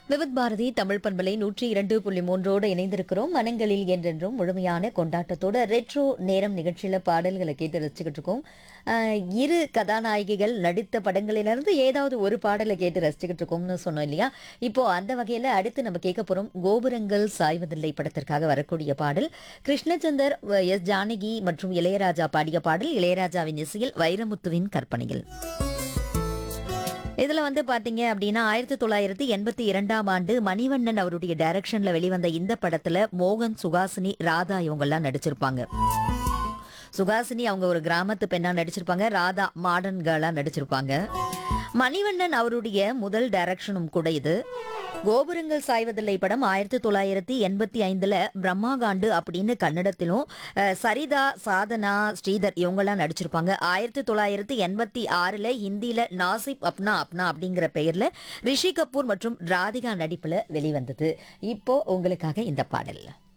விவித் பாரதி தமிழ் பண்பலை நூற்றி இரண்டு புள்ளி மூன்றோடு இணைந்திருக்கிறோம் மனங்களில் என்றென்றும் முழுமையான கொண்டாட்டத்தோட ரெட்ரோ நேரம் நிகழ்ச்சியில பாடல்களை கேட்டு ரசிச்சுக்கிட்டு இருக்கோம் ஆஹ் இரு கதாநாயகிகள் நடித்த படங்களிலிருந்து ஏதாவது ஒரு பாடலை கேட்டு ரசிச்சுக்கிட்டு இருக்கோம்னு சொன்னோம் இல்லையா இப்போ அந்த வகையில அடுத்து நம்ம கேட்க போறோம் கோபுரங்கள் சாய்வதில்லை படத்திற்காக வரக்கூடிய பாடல் கிருஷ்ணச்சந்தர் வ- எஸ் ஜானகி மற்றும் இளையராஜா பாடிய பாடல் இளையராஜாவின் இசையில் வைரமுத்துவின் கற்பனையில் இதுல வந்து பாத்தீங்க அப்படின்னா ஆயிரத்தி தொள்ளாயிரத்தி எண்பத்தி இரண்டாம் ஆண்டு மணிவண்ணன் அவருடைய டைரக்ஷன்ல வெளிவந்த இந்த படத்துல மோகன் சுகாசினி ராதா இவங்கெல்லாம் நடிச்சிருப்பாங்க சுகாசினி அவங்க ஒரு கிராமத்து பெண்ணா நடிச்சிருப்பாங்க ராதா மாடர்ன் கேர்ளா நடிச்சிருப்பாங்க மணிவண்ணன் அவருடைய முதல் டைரக்ஷனும் கூட இது கோபுரங்கள் சாய்வதில்லை படம் ஆயிரத்தி தொள்ளாயிரத்தி எண்பத்தி ஐந்துல பிரம்மாகாண்டு அப்படின்னு கன்னடத்திலும் அஹ், சரிதா சாதனா ஸ்ரீதர் இவங்கெல்லாம் நடிச்சிருப்பாங்க ஆயிரத்தி தொள்ளாயிரத்தி எண்பத்தி ஆறுல ஹிந்தியில நாசிப் அப்னா அப்னா அப்படிங்கிற பெயர்ல ரிஷி கபூர் மற்றும் ராதிகா நடிப்புல வெளிவந்தது இப்போ உங்களுக்காக இந்த பாடல்